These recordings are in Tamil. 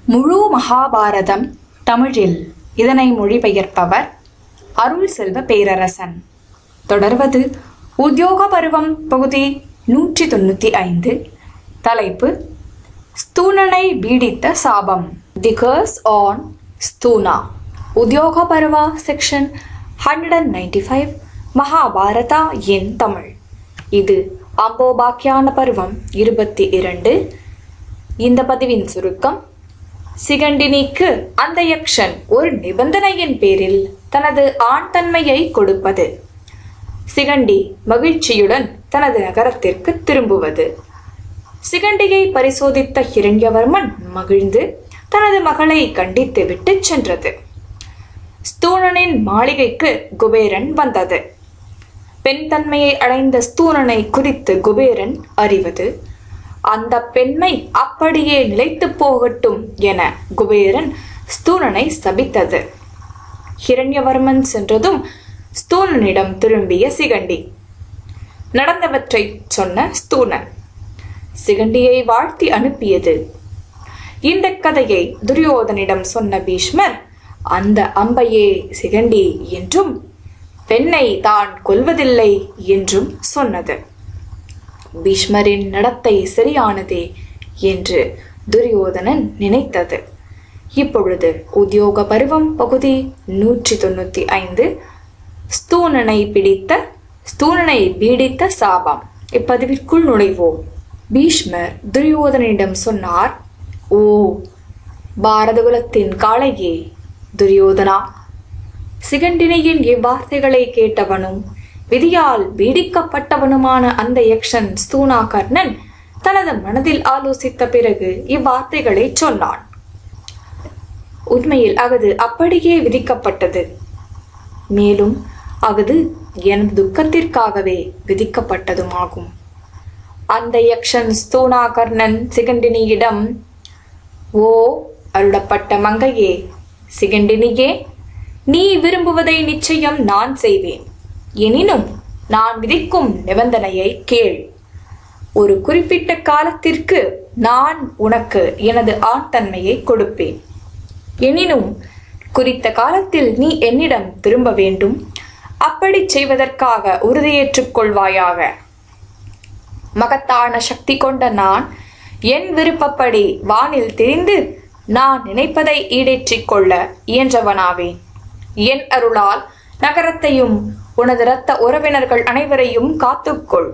முழு மகாபாரதம் தமிழில் இதனை மொழிபெயர்ப்பவர் அருள் செல்வ பேரரசன் தொடர்வது உத்தியோக பருவம் பகுதி நூற்றி தொண்ணூற்றி ஐந்து தலைப்பு ஸ்தூனனை பீடித்த சாபம் தி கர்ஸ் ஆன் ஸ்தூனா உத்தியோக பருவா section hundred and ninety five Mahabharata என் தமிழ் இது அம்போபாக்கியான பருவம் இருபத்தி இரண்டு இந்த பதிவின் சுருக்கம் சிகண்டினிக்கு அந்த யக்ஷன் ஒரு நிபந்தனையின் பேரில் தனது ஆண் தன்மையை கொடுப்பது சிகண்டி மகிழ்ச்சியுடன் தனது நகரத்திற்கு திரும்புவது சிகண்டியை பரிசோதித்த ஹிரண்யவர்மன் மகிழ்ந்து தனது மகளை கண்டித்து விட்டு சென்றது ஸ்தூணனின் மாளிகைக்கு குபேரன் வந்தது பெண் தன்மையை அடைந்த ஸ்தூணனை குறித்து குபேரன் அறிவது அந்த பெண்மை அப்படியே நிலைத்து போகட்டும் என குபேரன் ஸ்தூணனை சபித்தது ஹிரண்யவர்மன் சென்றதும் ஸ்தூணனிடம் திரும்பிய சிகண்டி நடந்தவற்றை சொன்ன ஸ்தூணன் சிகண்டியை வாழ்த்தி அனுப்பியது இந்த கதையை துரியோதனிடம் சொன்ன பீஷ்மர் அந்த அம்பையே சிகண்டி என்றும் பெண்ணை தான் கொல்வதில்லை என்றும் சொன்னது பீஷ்மரின் நடத்தை சரியானதே என்று துரியோதனன் நினைத்தது இப்பொழுது உத்தியோக பருவம் பகுதி நூற்றி தொண்ணூத்தி ஐந்து ஸ்தூணனை பிடித்த ஸ்தூணனை பீடித்த சாபம் இப்பதிவிற்குள் நுழைவோம் பீஷ்மர் துரியோதனிடம் சொன்னார் ஓ பாரதகுலத்தின் காளையே துரியோதனா சிகண்டினியின் இவ்வார்த்தைகளை கேட்டவனும் விதியால் பீடிக்கப்பட்டவனுமான அந்த யக்ஷன் ஸ்தூனா கர்ணன் தனது மனதில் ஆலோசித்த பிறகு இவ்வார்த்தைகளை சொன்னான் உண்மையில் அகது அப்படியே விதிக்கப்பட்டது மேலும் அகது எனது துக்கத்திற்காகவே விதிக்கப்பட்டதுமாகும் அந்த யக்ஷன் ஸ்தூனா கர்ணன் சிகண்டினியிடம் ஓ அருளப்பட்ட மங்கையே சிகண்டினியே நீ விரும்புவதை நிச்சயம் நான் செய்வேன் எனினும் நான் விதிக்கும் நிபந்தனையை கேள் ஒரு குறிப்பிட்ட காலத்திற்கு நான் உனக்கு எனது ஆண் தன்மையை கொடுப்பேன் எனினும் குறித்த காலத்தில் நீ என்னிடம் திரும்ப வேண்டும் அப்படி செய்வதற்காக உறுதியேற்றுக் கொள்வாயாக மகத்தான சக்தி கொண்ட நான் என் விருப்பப்படி வானில் திரிந்து நான் நினைப்பதை ஈடேற்றிக் கொள்ள இயன்றவனாவேன் என் அருளால் நகரத்தையும் உனது இரத்த உறவினர்கள் அனைவரையும் காத்துக்கொள்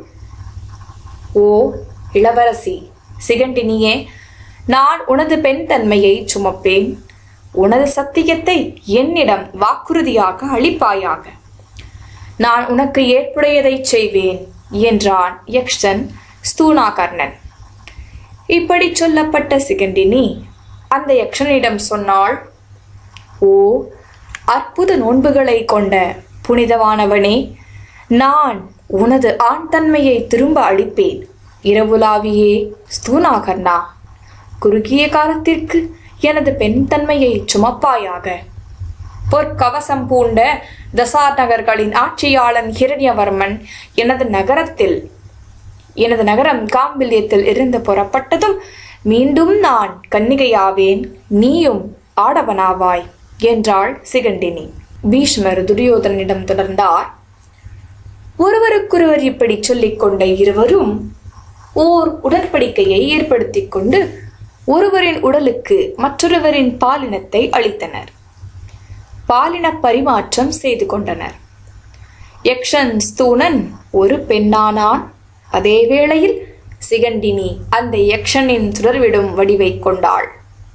ஓ இளவரசி சிகண்டினியே நான் உனது பெண் தன்மையை சுமப்பேன் உனது சத்தியத்தை என்னிடம் வாக்குறுதியாக அளிப்பாயாக நான் உனக்கு ஏற்புடையதை செய்வேன் என்றான் யக்ஷன் ஸ்தூனாகர்ணன் இப்படி சொல்லப்பட்ட சிகண்டினி அந்த யக்ஷனிடம் சொன்னாள் ஓ அற்புத நோன்புகளை கொண்ட புனிதவானவனே நான் உனது ஆண் தன்மையை திரும்ப அளிப்பேன் இரவுலாவியே ஸ்தூனாகர்ணா குறுகிய காலத்திற்கு எனது பெண் தன்மையை சுமப்பாயாக பொற்கவசம் பூண்ட தசார் நகர்களின் ஆட்சியாளன் ஹிரண்யவர்மன் எனது நகரத்தில் எனது நகரம் காம்பில்யத்தில் இருந்து புறப்பட்டதும் மீண்டும் நான் கன்னிகையாவேன் நீயும் ஆடவனாவாய் என்றாள் சிகண்டினி பீஷ்மர் துரியோதனிடம் தொடர்ந்தார் ஒருவருக்கொருவர் இப்படி சொல்லிக் கொண்ட இருவரும் ஓர் உடன்படிக்கையை ஏற்படுத்திக் கொண்டு ஒருவரின் உடலுக்கு மற்றொருவரின் பாலினத்தை அளித்தனர் பாலின பரிமாற்றம் செய்து கொண்டனர் யக்ஷன் ஸ்தூனன் ஒரு பெண்ணானான் அதே வேளையில் சிகண்டினி அந்த யக்ஷனின் சுடர்விடும் வடிவை கொண்டாள்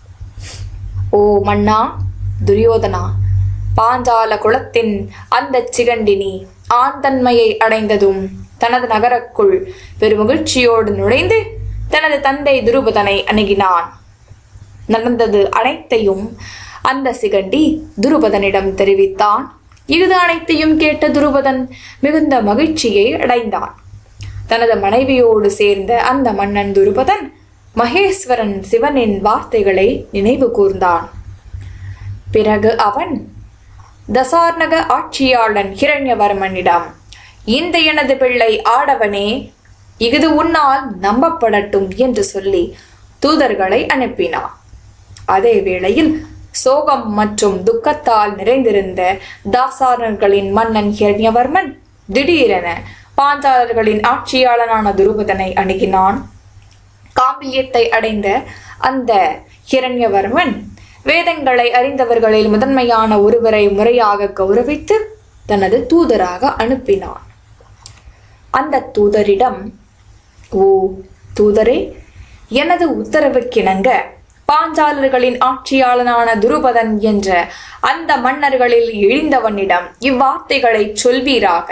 ஓ மன்னா துரியோதனா பாஞ்சால குலத்தின் அந்த சிகண்டினி ஆந்தன்மையை அடைந்ததும் தனது நகரக்குள் பெருமகிழ்ச்சியோடு நுழைந்து தனது தந்தை துருபதனை அணுகினான் நடந்தது அனைத்தையும் அந்த சிகண்டி துருபதனிடம் தெரிவித்தான் இது அனைத்தையும் கேட்ட துருபதன் மிகுந்த மகிழ்ச்சியை அடைந்தான் தனது மனைவியோடு சேர்ந்த அந்த மன்னன் துருபதன் மகேஸ்வரன் சிவனின் வார்த்தைகளை நினைவு கூர்ந்தான் பிறகு அவன் தசார்ணக ஆட்சியாளன் ஹிரண்யவர்மனிடம் இந்த எனது பிள்ளை ஆடவனே இது உன்னால் நம்பப்படட்டும் என்று சொல்லி தூதர்களை அனுப்பினான் அதே வேளையில் சோகம் மற்றும் துக்கத்தால் நிறைந்திருந்த தாசாரர்களின் மன்னன் ஹிரண்யவர்மன் திடீரென பாஞ்சாலர்களின் ஆட்சியாளனான துருபதனை அணுகினான் காம்பியத்தை அடைந்த அந்த ஹிரண்யவர்மன் வேதங்களை அறிந்தவர்களில் முதன்மையான ஒருவரை முறையாக கௌரவித்து தனது தூதராக அனுப்பினான் அந்த தூதரிடம் ஓ தூதரே எனது உத்தரவுக்கிணங்க பாஞ்சாலர்களின் ஆட்சியாளனான துருபதன் என்ற அந்த மன்னர்களில் இழிந்தவனிடம் இவ்வார்த்தைகளை சொல்வீராக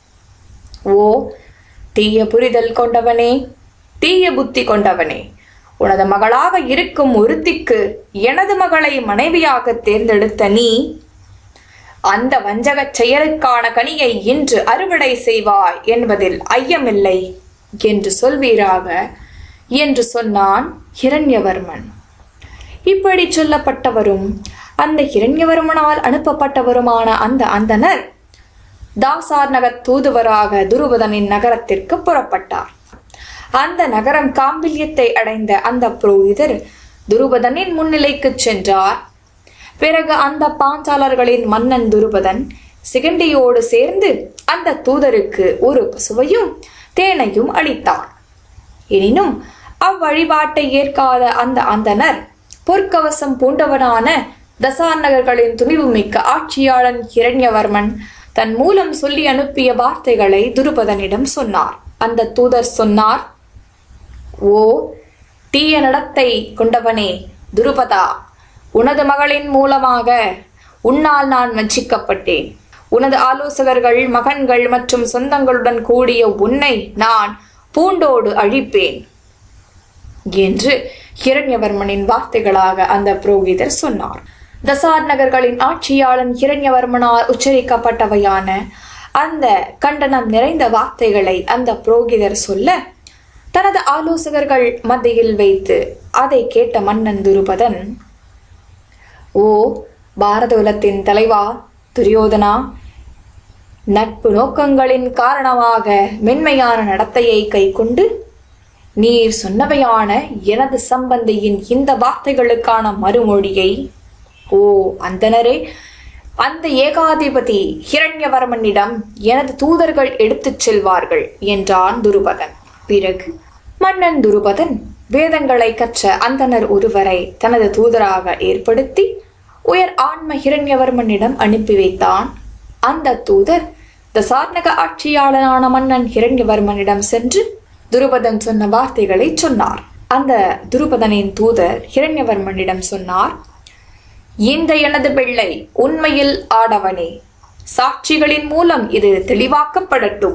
ஓ தீய புரிதல் கொண்டவனே தீய புத்தி கொண்டவனே உனது மகளாக இருக்கும் ஒருத்திக்கு எனது மகளை மனைவியாக தேர்ந்தெடுத்த நீ அந்த வஞ்சகச் செயலுக்கான கனியை இன்று அறுவடை செய்வாய் என்பதில் ஐயமில்லை என்று சொல்வீராக என்று சொன்னான் ஹிரண்யவர்மன் இப்படி சொல்லப்பட்டவரும் அந்த ஹிரண்யவர்மனால் அனுப்பப்பட்டவருமான அந்த அந்தனர் தாசார் நகர் தூதுவராக துருபதனின் நகரத்திற்கு புறப்பட்டார் அந்த நகரம் காம்பில்யத்தை அடைந்த அந்த புரோகிதர் துருபதனின் முன்னிலைக்கு சென்றார் பிறகு அந்த பாஞ்சாலர்களின் மன்னன் துருபதன் சிகண்டியோடு சேர்ந்து அந்த தூதருக்கு ஒரு பசுவையும் தேனையும் அளித்தான் எனினும் அவ்வழிபாட்டை ஏற்காத அந்த அந்தனர் பொற்கவசம் பூண்டவனான தசார் நகர்களின் துணிவுமிக்க ஆட்சியாளன் ஹிரண்யவர்மன் தன் மூலம் சொல்லி அனுப்பிய வார்த்தைகளை துருபதனிடம் சொன்னார் அந்த தூதர் சொன்னார் ஓ தீய நடத்தை கொண்டவனே துருபதா உனது மகளின் மூலமாக உன்னால் நான் வஞ்சிக்கப்பட்டேன் உனது ஆலோசகர்கள் மகன்கள் மற்றும் சொந்தங்களுடன் கூடிய உன்னை நான் பூண்டோடு அழிப்பேன் என்று ஹிரண்யவர்மனின் வார்த்தைகளாக அந்த புரோகிதர் சொன்னார் தசார் நகர்களின் ஆட்சியாளன் ஹிரண்யவர்மனால் உச்சரிக்கப்பட்டவையான அந்த கண்டனம் நிறைந்த வார்த்தைகளை அந்த புரோகிதர் சொல்ல தனது ஆலோசகர்கள் மத்தியில் வைத்து அதை கேட்ட மன்னன் துருபதன் ஓ பாரதகுலத்தின் தலைவா துரியோதனா நட்பு நோக்கங்களின் காரணமாக மென்மையான நடத்தையை கைக்கொண்டு நீர் சொன்னவையான எனது சம்பந்தியின் இந்த வார்த்தைகளுக்கான மறுமொழியை ஓ அந்தனரே அந்த ஏகாதிபதி ஹிரண்யவர்மனிடம் எனது தூதர்கள் எடுத்துச் செல்வார்கள் என்றான் துருபதன் பிறகு மன்னன் துருபதன் வேதங்களை கற்ற அந்தனர் ஒருவரை தனது தூதராக ஏற்படுத்தி உயர் ஆன்ம ஹிரண்யவர்மனிடம் அனுப்பி வைத்தான் அந்த தூதர் தசார்ணக ஆட்சியாளனான மன்னன் ஹிரண்யவர்மனிடம் சென்று துருபதன் சொன்ன வார்த்தைகளை சொன்னார் அந்த துருபதனின் தூதர் ஹிரண்யவர்மனிடம் சொன்னார் இந்த எனது பிள்ளை உண்மையில் ஆடவனே சாட்சிகளின் மூலம் இது தெளிவாக்கப்படட்டும்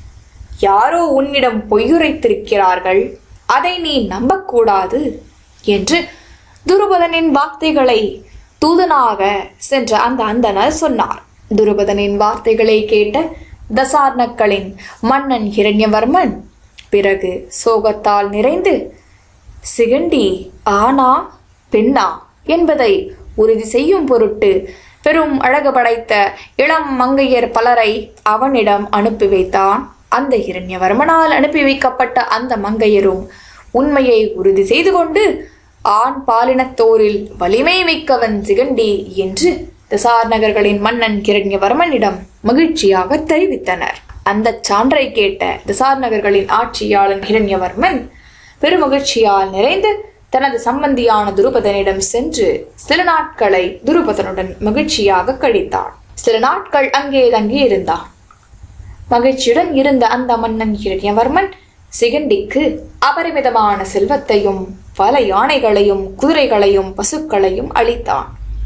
யாரோ உன்னிடம் பொய்யுரைத்திருக்கிறார்கள் அதை நீ நம்பக்கூடாது என்று துருபதனின் வார்த்தைகளை தூதனாக சென்ற அந்த அந்தனர் சொன்னார் துருபதனின் வார்த்தைகளை கேட்ட தசார்ணக்களின் மன்னன் ஹிரண்யவர்மன் பிறகு சோகத்தால் நிறைந்து சிகண்டி ஆனா பெண்ணா என்பதை உறுதி செய்யும் பொருட்டு பெரும் அழகு படைத்த இளம் மங்கையர் பலரை அவனிடம் அனுப்பி வைத்தான் அந்த ஹிரண்யவர்மனால் அனுப்பி வைக்கப்பட்ட அந்த மங்கையரும் உண்மையை உறுதி செய்து கொண்டு ஆண் பாலினத்தோரில் வலிமை மிக்கவன் சிகண்டி என்று தசார் நகர்களின் மன்னன் கிரண்யவர்மனிடம் மகிழ்ச்சியாக தெரிவித்தனர் அந்த சான்றை கேட்ட தசார் நகர்களின் ஆட்சியாளன் ஹிரண்யவர்மன் பெருமகிழ்ச்சியால் நிறைந்து தனது சம்பந்தியான துருபதனிடம் சென்று சில நாட்களை துருபதனுடன் மகிழ்ச்சியாக கழித்தான் சில நாட்கள் அங்கே தங்கி இருந்தான் மகிழ்ச்சியுடன் இருந்த அந்த மன்னன் ஹிரண்யவர்மன் சிகண்டிக்கு அபரிமிதமான செல்வத்தையும் பல யானைகளையும் குதிரைகளையும் பசுக்களையும் அளித்தான்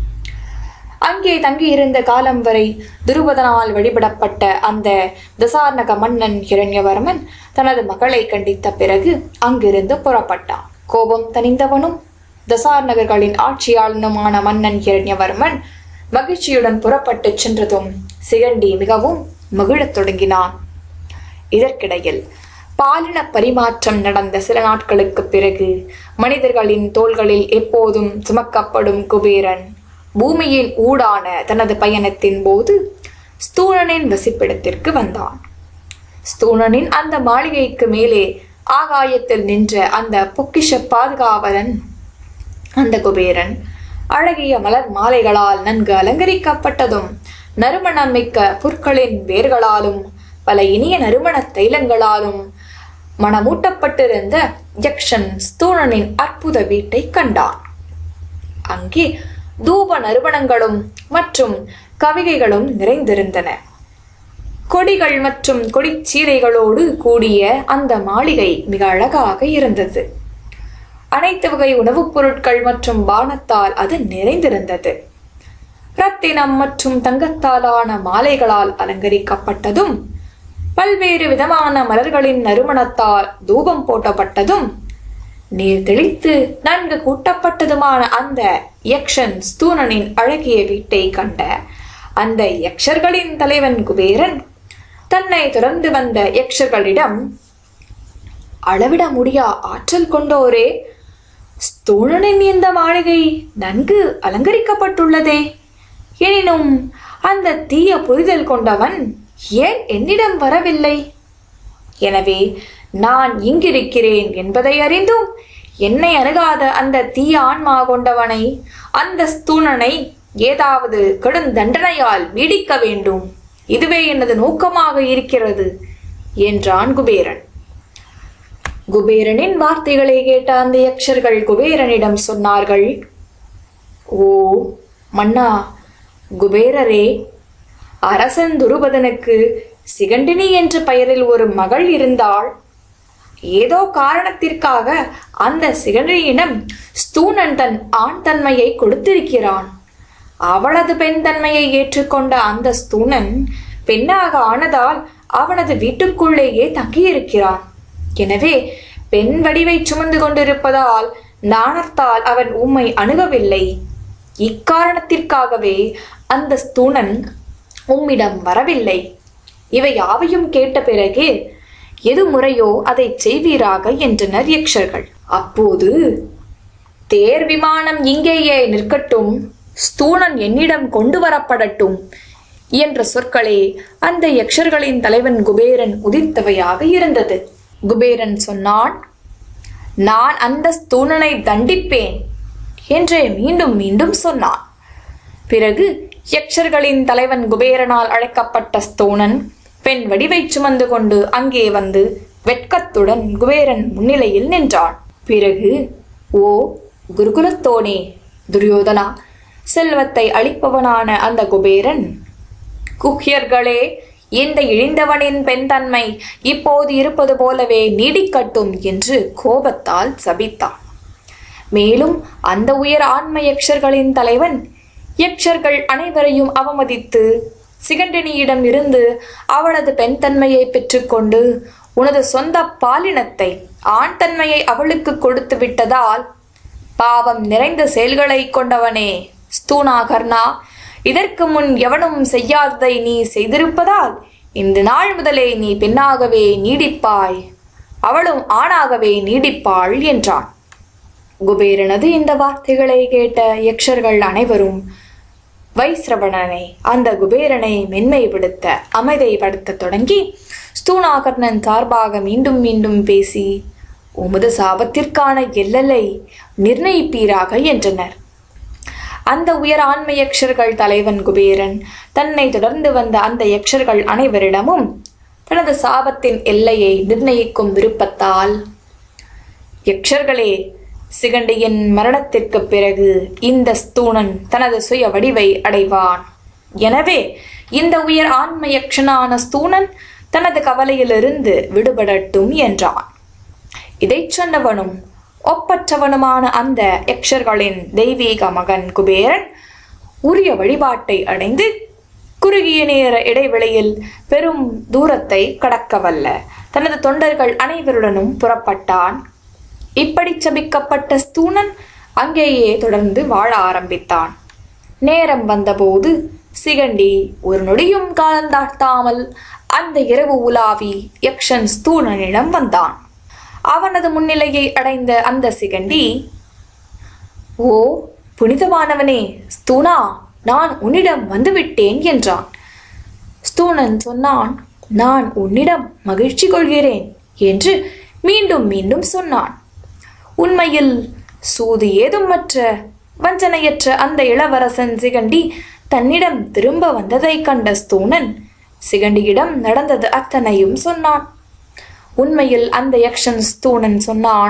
அங்கே தங்கியிருந்த காலம் வரை துருபதனால் வழிபடப்பட்ட அந்த தசார்ணக மன்னன் ஹிரண்யவர்மன் தனது மகளை கண்டித்த பிறகு அங்கிருந்து புறப்பட்டான் கோபம் தணிந்தவனும் தசார் நகர்களின் ஆட்சியாளனுமான மன்னன் ஹிரண்யவர்மன் மகிழ்ச்சியுடன் புறப்பட்டு சென்றதும் சிகண்டி மிகவும் மகிழத் தொடங்கினான் இதற்கிடையில் பாலின பரிமாற்றம் நடந்த சில நாட்களுக்கு பிறகு மனிதர்களின் தோள்களில் எப்போதும் சுமக்கப்படும் குபேரன் பூமியில் ஊடான தனது பயணத்தின் போது ஸ்தூணனின் வசிப்பிடத்திற்கு வந்தான் ஸ்தூணனின் அந்த மாளிகைக்கு மேலே ஆகாயத்தில் நின்ற அந்த பொக்கிஷ பாதுகாவலன் அந்த குபேரன் அழகிய மலர் மாலைகளால் நன்கு அலங்கரிக்கப்பட்டதும் நறுமணம் மிக்க புற்களின் வேர்களாலும் பல இனிய நறுமண தைலங்களாலும் மணமூட்டப்பட்டிருந்த யக்ஷன் ஸ்தூணனின் அற்புத வீட்டை கண்டான் அங்கே தூப நறுமணங்களும் மற்றும் கவிகைகளும் நிறைந்திருந்தன கொடிகள் மற்றும் கொடிச்சீலைகளோடு கூடிய அந்த மாளிகை மிக அழகாக இருந்தது அனைத்து வகை உணவுப் பொருட்கள் மற்றும் பானத்தால் அது நிறைந்திருந்தது ரத்தினம் மற்றும் தங்கத்தாலான மாலைகளால் அலங்கரிக்கப்பட்டதும் பல்வேறு விதமான மலர்களின் நறுமணத்தால் தூபம் போட்டப்பட்டதும் நீர் தெளித்து நன்கு கூட்டப்பட்டதுமான அந்த யக்ஷன் ஸ்தூனனின் அழகிய வீட்டை கண்ட அந்த யக்ஷர்களின் தலைவன் குபேரன் தன்னை தொடர்ந்து வந்த யக்ஷர்களிடம் அளவிட முடியா ஆற்றல் கொண்டோரே ஸ்தூணனின் இந்த மாளிகை நன்கு அலங்கரிக்கப்பட்டுள்ளதே எனினும் அந்த தீய புரிதல் கொண்டவன் ஏன் என்னிடம் வரவில்லை எனவே நான் இங்கிருக்கிறேன் என்பதை அறிந்தும் என்னை அணுகாத அந்த தீய ஆன்மா கொண்டவனை அந்த ஸ்தூணனை ஏதாவது கடும் தண்டனையால் வீடிக்க வேண்டும் இதுவே எனது நோக்கமாக இருக்கிறது என்றான் குபேரன் குபேரனின் வார்த்தைகளை கேட்ட அந்த யக்ஷர்கள் குபேரனிடம் சொன்னார்கள் ஓ மன்னா குபேரரே அரசன் துருபதனுக்கு சிகண்டினி என்ற பெயரில் ஒரு மகள் இருந்தாள் ஏதோ காரணத்திற்காக அந்த சிகண்டினியிடம் ஸ்தூணன் தன் ஆண் தன்மையை கொடுத்திருக்கிறான் அவளது பெண் தன்மையை ஏற்றுக்கொண்ட அந்த ஸ்தூணன் பெண்ணாக ஆனதால் அவனது வீட்டுக்குள்ளேயே தங்கியிருக்கிறான் எனவே பெண் வடிவை சுமந்து கொண்டிருப்பதால் நாணத்தால் அவன் உம்மை அணுகவில்லை இக்காரணத்திற்காகவே அந்த ஸ்தூணன் உம்மிடம் வரவில்லை இவை யாவையும் கேட்ட பிறகு எது முறையோ அதை செய்வீராக என்றனர் யக்ஷர்கள் அப்போது தேர் விமானம் இங்கேயே நிற்கட்டும் ஸ்தூணன் என்னிடம் கொண்டு வரப்படட்டும் என்ற சொற்களே அந்த யக்ஷர்களின் தலைவன் குபேரன் உதித்தவையாக இருந்தது குபேரன் சொன்னான் நான் அந்த ஸ்தூணனை தண்டிப்பேன் என்றே மீண்டும் மீண்டும் சொன்னான் பிறகு யக்ஷர்களின் தலைவன் குபேரனால் அழைக்கப்பட்ட ஸ்தூணன் பெண் வடிவை சுமந்து கொண்டு அங்கே வந்து வெட்கத்துடன் குபேரன் முன்னிலையில் நின்றான் பிறகு ஓ குருகுலத்தோனே துரியோதனா செல்வத்தை அளிப்பவனான அந்த குபேரன் குஹ்யர்களே இந்த இழிந்தவனின் பெண் தன்மை இப்போது இருப்பது போலவே நீடிக்கட்டும் என்று கோபத்தால் சபித்தான் மேலும் அந்த உயர் ஆன்ம யக்ஷர்களின் தலைவன் யக்ஷர்கள் அனைவரையும் அவமதித்து சிகண்டினியிடம் இருந்து அவளது பெண் தன்மையை பெற்றுக்கொண்டு உனது சொந்த பாலினத்தை ஆண் தன்மையை அவளுக்கு கொடுத்து விட்டதால் பாவம் நிறைந்த செயல்களை கொண்டவனே ஸ்தூனாகர்ணா இதற்கு முன் எவனும் செய்யாததை நீ செய்திருப்பதால் இந்த நாள் முதலே நீ பெண்ணாகவே நீடிப்பாய் அவளும் ஆணாகவே நீடிப்பாள் என்றான் குபேரனது இந்த வார்த்தைகளை கேட்ட யக்ஷர்கள் அனைவரும் வைஸ்ரவணனை அந்த குபேரனை மென்மைப்படுத்த அமைதிப்படுத்த தொடங்கி ஸ்தூணாகர்ணன் சார்பாக மீண்டும் மீண்டும் பேசி உமது சாபத்திற்கான எல்லலை நிர்ணயிப்பீராக என்றனர் அந்த உயர் ஆன்ம யக்ஷர்கள் தலைவன் குபேரன் தன்னை தொடர்ந்து வந்த அந்த யக்ஷர்கள் அனைவரிடமும் தனது சாபத்தின் எல்லையை நிர்ணயிக்கும் விருப்பத்தால் யக்ஷர்களே சிகண்டியின் மரணத்திற்கு பிறகு இந்த ஸ்தூணன் தனது சுய வடிவை அடைவான் எனவே இந்த உயர் ஆன்ம யக்ஷனான ஸ்தூணன் தனது கவலையிலிருந்து விடுபடட்டும் என்றான் இதைச் சொன்னவனும் ஒப்பற்றவனுமான அந்த யக்ஷர்களின் தெய்வீக மகன் குபேரன் உரிய வழிபாட்டை அடைந்து குறுகிய நேர இடைவெளியில் பெரும் தூரத்தை கடக்கவல்ல தனது தொண்டர்கள் அனைவருடனும் புறப்பட்டான் இப்படி சபிக்கப்பட்ட ஸ்தூணன் அங்கேயே தொடர்ந்து வாழ ஆரம்பித்தான் நேரம் வந்தபோது சிகண்டி ஒரு நொடியும் காலந்தாழ்த்தாமல் அந்த இரவு உலாவி யக்ஷன் ஸ்தூணனிடம் வந்தான் அவனது முன்னிலையை அடைந்த அந்த சிகண்டி ஓ புனிதமானவனே ஸ்தூனா நான் உன்னிடம் வந்துவிட்டேன் என்றான் ஸ்தூணன் சொன்னான் நான் உன்னிடம் மகிழ்ச்சி கொள்கிறேன் என்று மீண்டும் மீண்டும் சொன்னான் உண்மையில் சூது ஏதுமற்ற வஞ்சனையற்ற அந்த இளவரசன் சிகண்டி தன்னிடம் திரும்ப வந்ததைக் கண்ட ஸ்தூணன் சிகண்டியிடம் நடந்தது அத்தனையும் சொன்னான் உண்மையில் அந்த யக்ஷன் ஸ்தூணன் சொன்னான்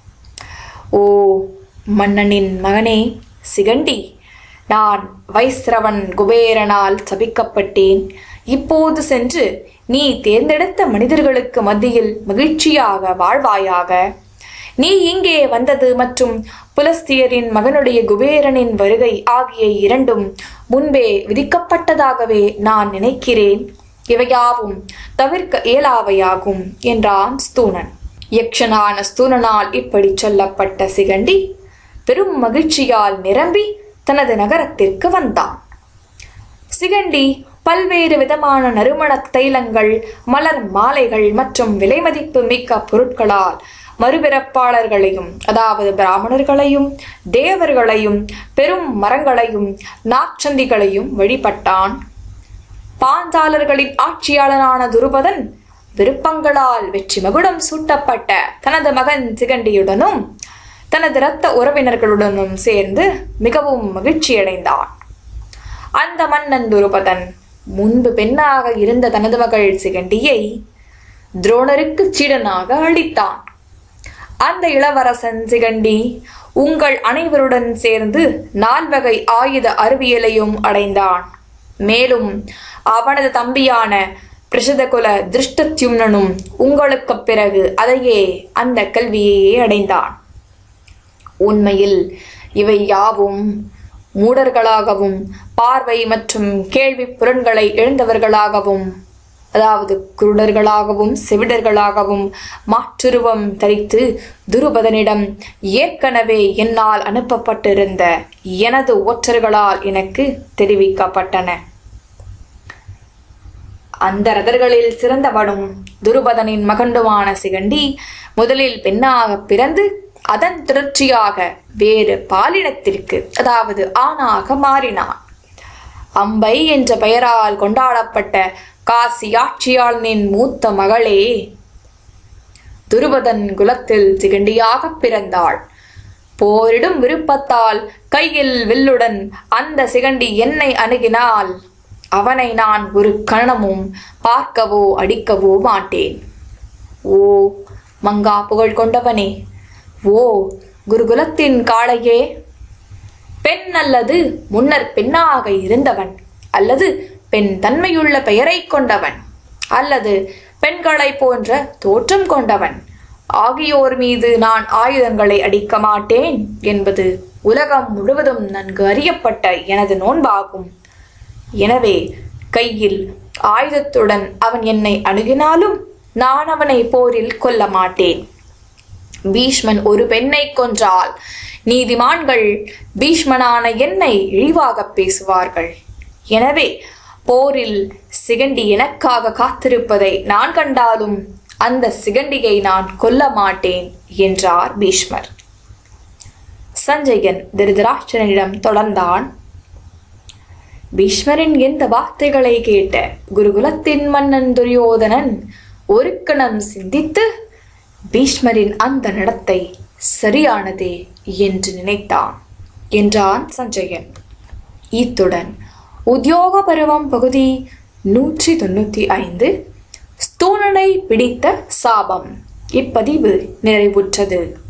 ஓ மன்னனின் மகனே சிகண்டி நான் வைஸ்ரவன் குபேரனால் சபிக்கப்பட்டேன் இப்போது சென்று நீ தேர்ந்தெடுத்த மனிதர்களுக்கு மத்தியில் மகிழ்ச்சியாக வாழ்வாயாக நீ இங்கே வந்தது மற்றும் புலஸ்தியரின் மகனுடைய குபேரனின் வருகை ஆகிய இரண்டும் முன்பே விதிக்கப்பட்டதாகவே நான் நினைக்கிறேன் இவையாவும் தவிர்க்க இயலாவையாகும் என்றான் ஸ்தூணன் யக்ஷனான ஸ்தூணனால் இப்படி சொல்லப்பட்ட சிகண்டி பெரும் மகிழ்ச்சியால் நிரம்பி தனது நகரத்திற்கு வந்தான் சிகண்டி பல்வேறு விதமான நறுமணத் தைலங்கள் மலர் மாலைகள் மற்றும் விலைமதிப்பு மிக்க பொருட்களால் மறுபிறப்பாளர்களையும் அதாவது பிராமணர்களையும் தேவர்களையும் பெரும் மரங்களையும் நாச்சந்திகளையும் வழிபட்டான் பாஞ்சாலர்களின் ஆட்சியாளனான துருபதன் விருப்பங்களால் வெற்றி மகுடம் சூட்டப்பட்ட தனது மகன் சிகண்டியுடனும் தனது இரத்த உறவினர்களுடனும் சேர்ந்து மிகவும் மகிழ்ச்சியடைந்தான் அந்த மன்னன் துருபதன் முன்பு பெண்ணாக இருந்த தனது மகள் சிகண்டியை துரோணருக்கு சீடனாக அளித்தான் அந்த இளவரசன் சிகண்டி உங்கள் அனைவருடன் சேர்ந்து நால்வகை ஆயுத அறிவியலையும் அடைந்தான் மேலும் அவனது தம்பியான பிரசிதகுல திருஷ்டத்யும்னனும் உங்களுக்கு பிறகு அதையே அந்த கல்வியையே அடைந்தான் உண்மையில் இவை யாவும் மூடர்களாகவும் பார்வை மற்றும் கேள்வி புலன்களை இழந்தவர்களாகவும் அதாவது குருடர்களாகவும் செவிடர்களாகவும் மாற்றுருவம் தரித்து துருபதனிடம் ஏற்கனவே என்னால் அனுப்பப்பட்டிருந்த எனது ஒற்றர்களால் எனக்கு தெரிவிக்கப்பட்டன அந்த ரதர்களில் சிறந்தவனும் துருபதனின் மகண்டுமான சிகண்டி முதலில் பெண்ணாக பிறந்து அதன் தொடர்ச்சியாக வேறு பாலினத்திற்கு அதாவது ஆணாக மாறினான் அம்பை என்ற பெயரால் கொண்டாடப்பட்ட காசி ஆட்சியாளனின் மூத்த மகளே துருபதன் குலத்தில் சிகண்டியாக பிறந்தாள் போரிடும் விருப்பத்தால் கையில் வில்லுடன் அந்த சிகண்டி என்னை அணுகினால் அவனை நான் ஒரு கணமும் பார்க்கவோ அடிக்கவோ மாட்டேன் ஓ மங்கா புகழ் கொண்டவனே ஓ குருகுலத்தின் காளையே பெண் அல்லது முன்னர் பெண்ணாக இருந்தவன் அல்லது பெண் தன்மையுள்ள பெயரை கொண்டவன் அல்லது பெண்களைப் போன்ற தோற்றம் கொண்டவன் ஆகியோர் மீது நான் ஆயுதங்களை அடிக்க மாட்டேன் என்பது உலகம் முழுவதும் நன்கு அறியப்பட்ட எனது நோன்பாகும் எனவே கையில் ஆயுதத்துடன் அவன் என்னை அணுகினாலும் நான் அவனை போரில் கொல்ல மாட்டேன் பீஷ்மன் ஒரு பெண்ணை கொன்றால் நீதிமான்கள் பீஷ்மனான என்னை இழிவாக பேசுவார்கள் எனவே போரில் சிகண்டி எனக்காக காத்திருப்பதை நான் கண்டாலும் அந்த சிகண்டியை நான் கொல்ல மாட்டேன் என்றார் பீஷ்மர் சஞ்சயன் திருதராஷ்டிரனிடம் தொடர்ந்தான் பீஷ்மரின் இந்த வார்த்தைகளை கேட்ட குருகுலத்தின் மன்னன் துரியோதனன் ஒரு கணம் சிந்தித்து பீஷ்மரின் அந்த நடத்தை சரியானதே என்று நினைத்தான் என்றான் சஞ்சயன் இத்துடன் உத்தியோக பருவம் பகுதி நூற்றி தொண்ணூற்றி ஐந்து ஸ்தூணனை பிடித்த சாபம் இப்பதிவு நிறைவுற்றது